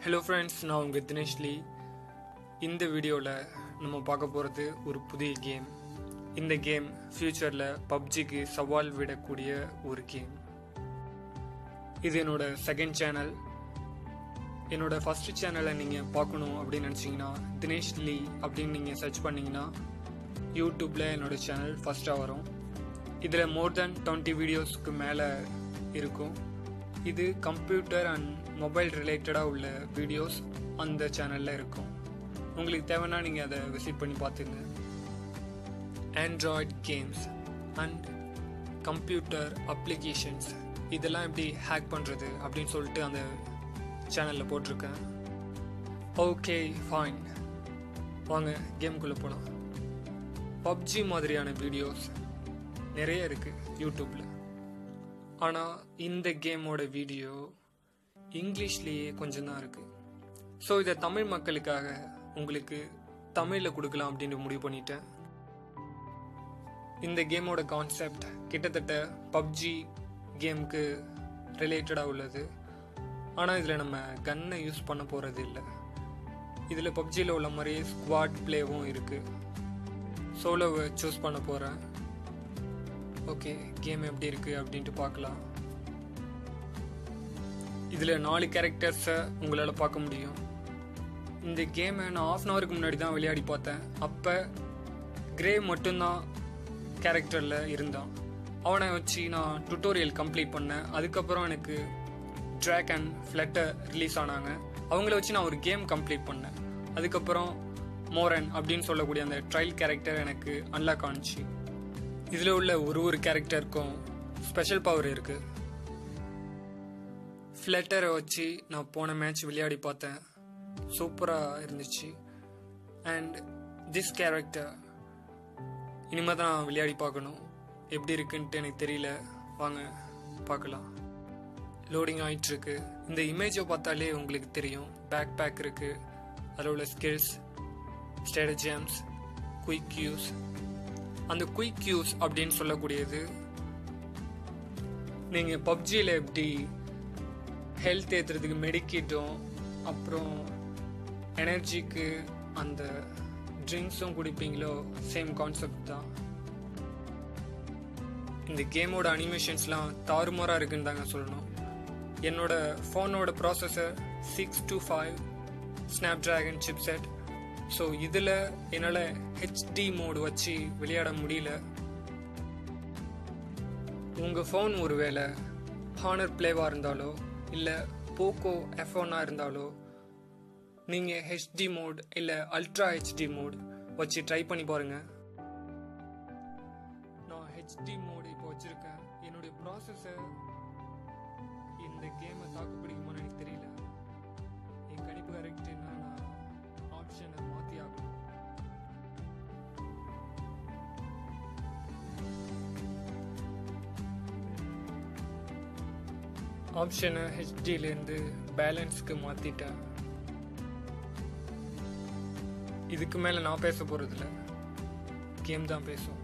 Hello friends நான் உங்கள் தினேஷ் லீ இந்த வீடியோவில் நம்ம பார்க்க போகிறது ஒரு புதிய கேம் இந்த கேம் ஃப்யூச்சரில் பப்ஜிக்கு சவால் விடக்கூடிய ஒரு கேம் இது என்னோட செகண்ட் சேனல் என்னோட ஃபர்ஸ்ட் சேனலை நீங்கள் பார்க்கணும் அப்படின்னு நினச்சிங்கன்னா தினேஷ் லீ அப்படின்னு நீங்கள் சர்ச் பண்ணிங்கன்னா யூடியூப்பில் என்னோட சேனல் ஃபஸ்ட்டாக வரும் இதில் மோர் தென் டுவெண்ட்டி வீடியோஸ்க்கு மேலே இருக்கும் இது கம்ப்யூட்டர் அண்ட் மொபைல் ரிலேட்டடாக உள்ள வீடியோஸ் அந்த சேனலில் இருக்கும் உங்களுக்கு தேவைன்னா நீங்கள் அதை விசிட் பண்ணி பார்த்துங்க Android games and computer applications இதெல்லாம் எப்படி ஹேக் பண்ணுறது அப்படின்னு சொல்லிட்டு அந்த சேனலில் போட்டிருக்கேன் ஓகே ஃபைன் வாங்க கேம்குள்ளே போகலாம் பப்ஜி மாதிரியான வீடியோஸ் நிறைய இருக்குது யூடியூப்பில் ஆனால் இந்த கேமோட வீடியோ இங்கிலீஷ்லேயே கொஞ்சம் தான் இருக்குது ஸோ இதை தமிழ் மக்களுக்காக உங்களுக்கு தமிழில் கொடுக்கலாம் அப்படின்னு முடிவு பண்ணிட்டேன் இந்த கேமோட கான்செப்ட் கிட்டத்தட்ட பப்ஜி கேமுக்கு ரிலேட்டடாக உள்ளது ஆனால் இதில் நம்ம கன்னை யூஸ் பண்ண போகிறது இல்லை இதில் பப்ஜியில் உள்ள மாதிரியே ஸ்குவாட் பிளேவும் இருக்குது சோலோவை சூஸ் பண்ண போகிறேன் ஓகே கேம் எப்படி இருக்குது அப்படின்ட்டு பார்க்கலாம் இதில் நாலு கேரக்டர்ஸை உங்களால் பார்க்க முடியும் இந்த கேமை நான் ஆஃப் அன் ஹவருக்கு முன்னாடி தான் விளையாடி பார்த்தேன் அப்போ கிரே மட்டும்தான் கேரக்டரில் இருந்தான் அவனை வச்சு நான் டுட்டோரியல் கம்ப்ளீட் பண்ணேன் அதுக்கப்புறம் எனக்கு ட்ராக் அண்ட் ஃப்ளட்டர் ரிலீஸ் ஆனாங்க அவங்கள வச்சு நான் ஒரு கேம் கம்ப்ளீட் பண்ணேன் அதுக்கப்புறம் மோரன் அப்படின்னு சொல்லக்கூடிய அந்த ட்ரையல் கேரக்டர் எனக்கு அன்லாக் ஆனிச்சு இதில் உள்ள ஒரு ஒரு கேரக்டருக்கும் ஸ்பெஷல் பவர் இருக்கு ஃப்ளட்டரை வச்சு நான் போன மேட்ச் விளையாடி பார்த்தேன் சூப்பராக இருந்துச்சு அண்ட் திஸ் கேரக்டர் இனிமேல் தான் நான் விளையாடி பார்க்கணும் எப்படி இருக்குன்ட்டு எனக்கு தெரியல வாங்க பார்க்கலாம் லோடிங் ஆயிட்டு இருக்கு இந்த இமேஜை பார்த்தாலே உங்களுக்கு தெரியும் பேக் பேக் இருக்கு அதில் உள்ள ஸ்கில்ஸ் ஸ்ட்ராட்டஜியம்ஸ் குயிக் யூஸ் அந்த குயிக் யூஸ் அப்படின்னு சொல்லக்கூடியது நீங்கள் பப்ஜியில் எப்படி ஹெல்த் ஏற்றுறதுக்கு மெடிக்கிட்டும் அப்புறம் எனர்ஜிக்கு அந்த ட்ரிங்க்ஸும் குடிப்பீங்களோ சேம் கான்செப்ட் தான் இந்த கேமோட அனிமேஷன்ஸ்லாம் தாறுமாறாக இருக்குன்னு தாங்க சொல்லணும் என்னோட ஃபோனோட processor six two five Snapdragon chipset so இதில் என்னால் ஹெச்டி மோடு வச்சு விளையாட முடியல உங்கள் ஃபோன் ஒருவேளை ஹானர் பிளேவாக இருந்தாலோ இல்லை போக்கோ எஃப்ஒன்னாக இருந்தாலோ நீங்கள் ஹெச்டி மோட் இல்லை அல்ட்ரா ஹெச்டி மோட் வச்சு ட்ரை பண்ணி பாருங்க நான் ஹெச்டி மோடு இப்போ வச்சுருக்கேன் என்னுடைய ப்ராசஸர் இந்த கேமை தாக்கு பிடிக்குமான்னு எனக்கு தெரியல என் கணிப்பு கரெக்டுன்னா நான் ஆப்ஷனை மாற்றி ஆகணும் ஆப்ஷனை ஹெச்டிலேருந்து பேலன்ஸ்க்கு மாற்றிட்டேன் இதுக்கு மேலே நான் பேச போகிறதில்ல கேம் தான் பேசும்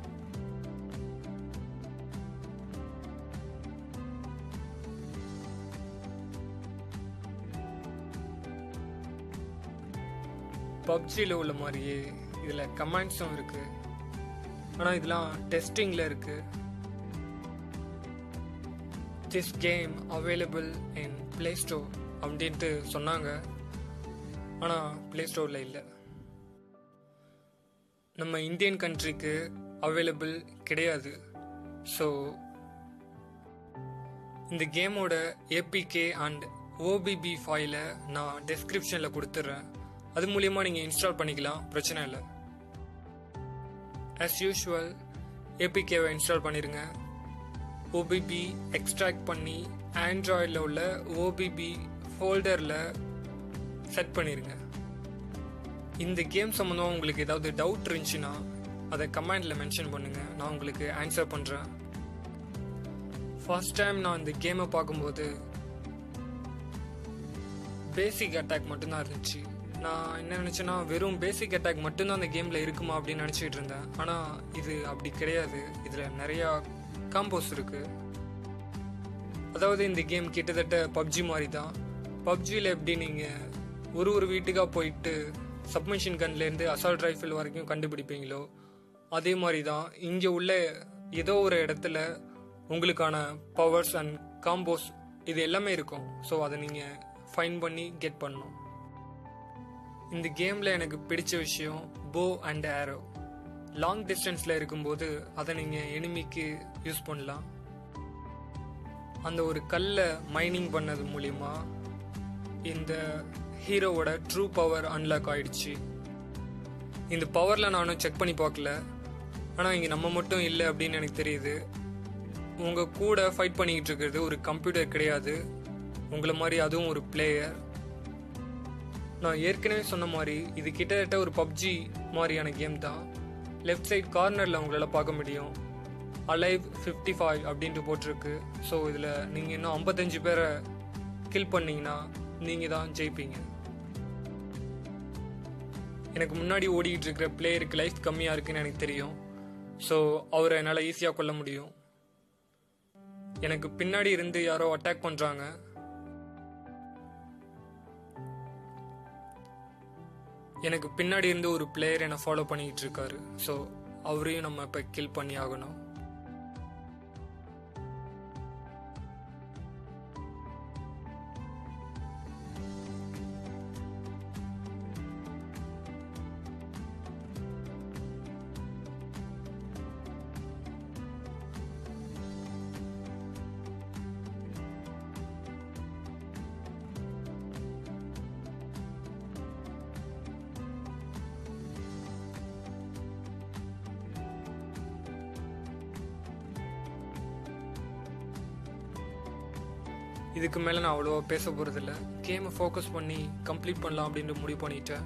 பப்ஜியில் உள்ள மாதிரியே இதில் கமெண்ட்ஸும் இருக்குது ஆனால் இதெல்லாம் டெஸ்டிங்கில் இருக்குது this game available in play store அப்படின்ட்டு சொன்னாங்க ஆனால் ப்ளே ஸ்டோரில் இல்லை நம்ம இந்தியன் கண்ட்ரிக்கு அவைலபிள் கிடையாது ஸோ இந்த கேமோட ஏபிகே அண்ட் ஓபிபி ஃபைலை நான் டெஸ்கிரிப்ஷனில் கொடுத்துட்றேன் அது மூலியமாக நீங்கள் இன்ஸ்டால் பண்ணிக்கலாம் பிரச்சனை இல்லை ஆஸ் யூஷுவல் ஏபிகேவை இன்ஸ்டால் பண்ணிடுங்க ஓபிபி எக்ஸ்ட்ராக்ட் பண்ணி ஆண்ட்ராய்டில் உள்ள ஓபிபி ஃபோல்டரில் செட் பண்ணிடுங்க இந்த கேம் சம்மந்தமாக உங்களுக்கு ஏதாவது டவுட் இருந்துச்சுன்னா அதை கமெண்டில் மென்ஷன் பண்ணுங்கள் நான் உங்களுக்கு ஆன்சர் பண்ணுறேன் ஃபர்ஸ்ட் டைம் நான் இந்த கேமை பார்க்கும்போது பேசிக் அட்டாக் மட்டும்தான் இருந்துச்சு நான் என்ன நினச்சேன்னா வெறும் பேசிக் அட்டாக் மட்டும்தான் அந்த கேமில் இருக்குமா அப்படின்னு நினச்சிட்டு இருந்தேன் ஆனால் இது அப்படி கிடையாது இதில் நிறையா காம்போஸ் இருக்குது அதாவது இந்த கேம் கிட்டத்தட்ட பப்ஜி மாதிரி தான் பப்ஜியில் எப்படி நீங்கள் ஒரு ஒரு வீட்டுக்காக போயிட்டு சப்மிஷன் கன்லேருந்து அசால்ட் ரைஃபிள் வரைக்கும் கண்டுபிடிப்பீங்களோ அதே மாதிரி தான் இங்கே உள்ள ஏதோ ஒரு இடத்துல உங்களுக்கான பவர்ஸ் அண்ட் காம்போஸ் இது எல்லாமே இருக்கும் ஸோ அதை நீங்கள் ஃபைன் பண்ணி கெட் பண்ணணும் இந்த கேமில் எனக்கு பிடிச்ச விஷயம் போ அண்ட் ஏரோ லாங் டிஸ்டன்ஸில் இருக்கும்போது அதை நீங்கள் எனிமிக்கு யூஸ் பண்ணலாம் அந்த ஒரு கல்லை மைனிங் பண்ணது மூலிமா இந்த ஹீரோவோட ட்ரூ பவர் அன்லாக் ஆயிடுச்சு இந்த பவரில் நானும் செக் பண்ணி பார்க்கல ஆனால் இங்கே நம்ம மட்டும் இல்லை அப்படின்னு எனக்கு தெரியுது உங்கள் கூட ஃபைட் பண்ணிக்கிட்டு இருக்கிறது ஒரு கம்ப்யூட்டர் கிடையாது உங்களை மாதிரி அதுவும் ஒரு பிளேயர் நான் ஏற்கனவே சொன்ன மாதிரி இது கிட்டத்தட்ட ஒரு பப்ஜி மாதிரியான கேம் தான் லெஃப்ட் சைட் கார்னரில் உங்களால் பார்க்க முடியும் அலைவ் ஃபிஃப்டி ஃபைவ் அப்படின்ட்டு போட்டிருக்கு ஸோ இதில் நீங்கள் இன்னும் ஐம்பத்தஞ்சு பேரை கில் பண்ணீங்கன்னா நீங்கள் தான் ஜெயிப்பீங்க எனக்கு முன்னாடி ஓடிக்கிட்டு இருக்கிற பிளேயருக்கு லைஃப் கம்மியாக இருக்குன்னு எனக்கு தெரியும் ஸோ அவரை என்னால் ஈஸியாக கொல்ல முடியும் எனக்கு பின்னாடி இருந்து யாரோ அட்டாக் பண்ணுறாங்க எனக்கு பின்னாடி இருந்து ஒரு பிளேயர் என்னை ஃபாலோ பண்ணிக்கிட்டு இருக்காரு ஸோ அவரையும் நம்ம இப்போ கில் பண்ணி ஆகணும் இதுக்கு மேலே நான் அவ்வளோவா பேச போகிறதில்ல கேமை ஃபோக்கஸ் பண்ணி கம்ப்ளீட் பண்ணலாம் அப்படின்ட்டு முடிவு பண்ணிட்டேன்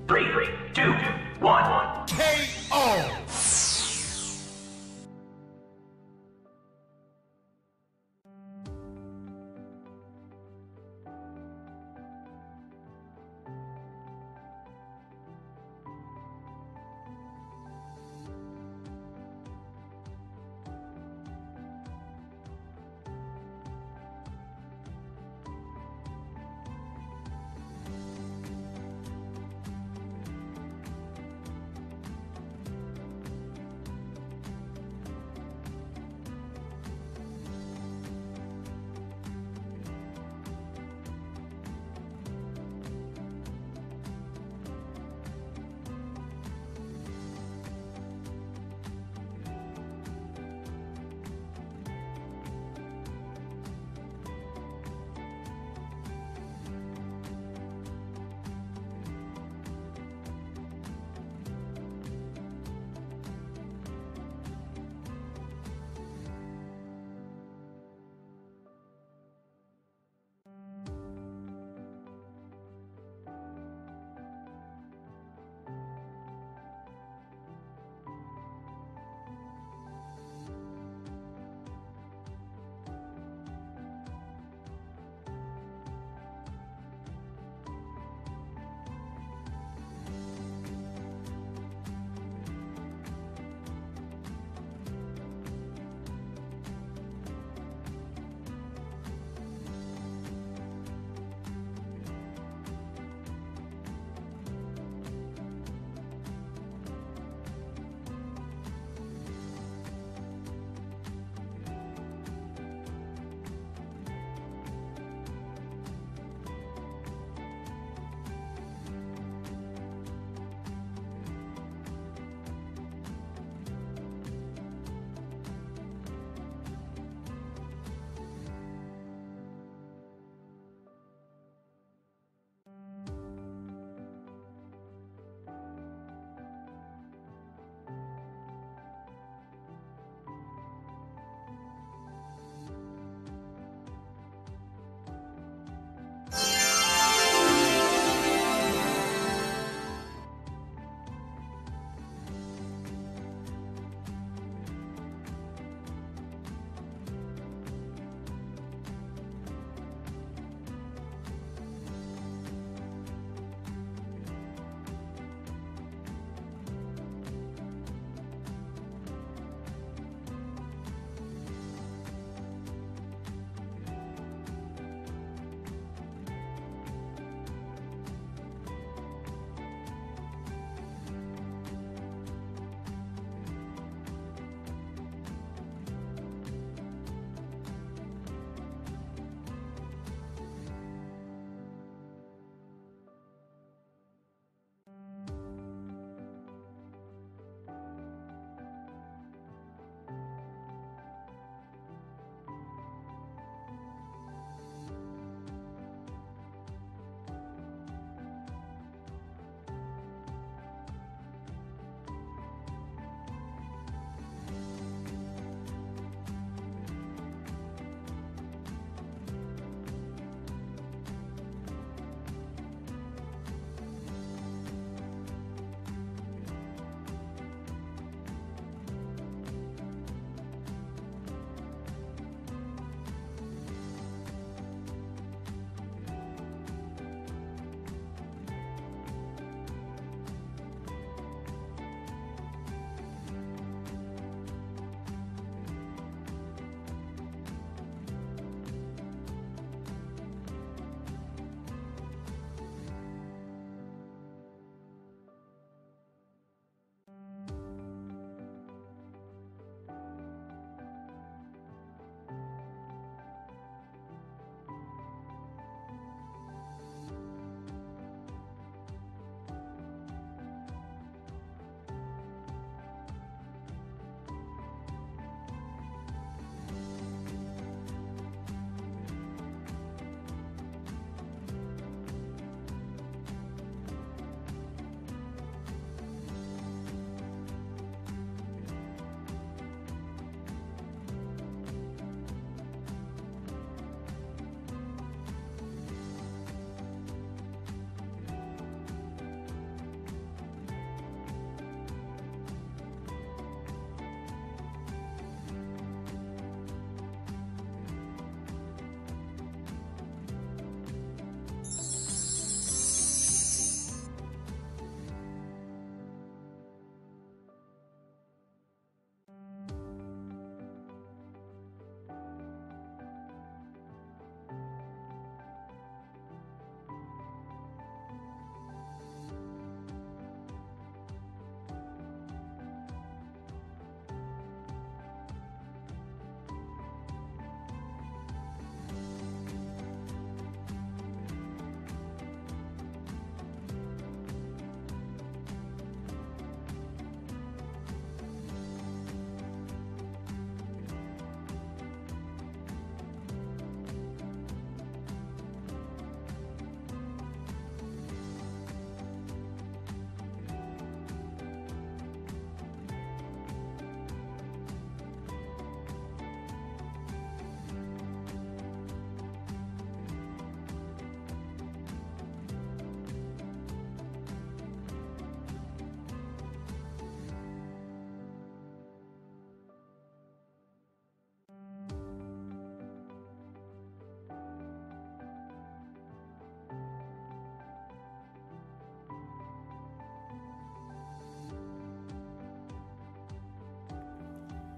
Three, two, one. KO.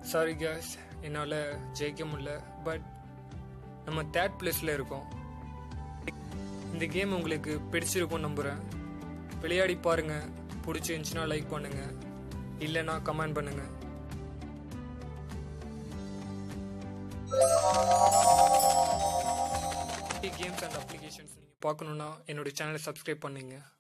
Sorry guys என்னால் ஜெயிக்க முடியல பட் நம்ம தேர்ட் பிளேஸில் இருக்கோம் இந்த கேம் உங்களுக்கு பிடிச்சிருக்கும் நம்புகிறேன் விளையாடி பாருங்கள் பிடிச்சிருந்துச்சுன்னா லைக் பண்ணுங்கள் இல்லைன்னா கமெண்ட் பண்ணுங்கள் கேம்ஸ் அண்ட் அப்ளிகேஷன்ஸ் நீங்கள் பார்க்கணுன்னா என்னோட சேனலை சப்ஸ்கிரைப் பண்ணுங்கள்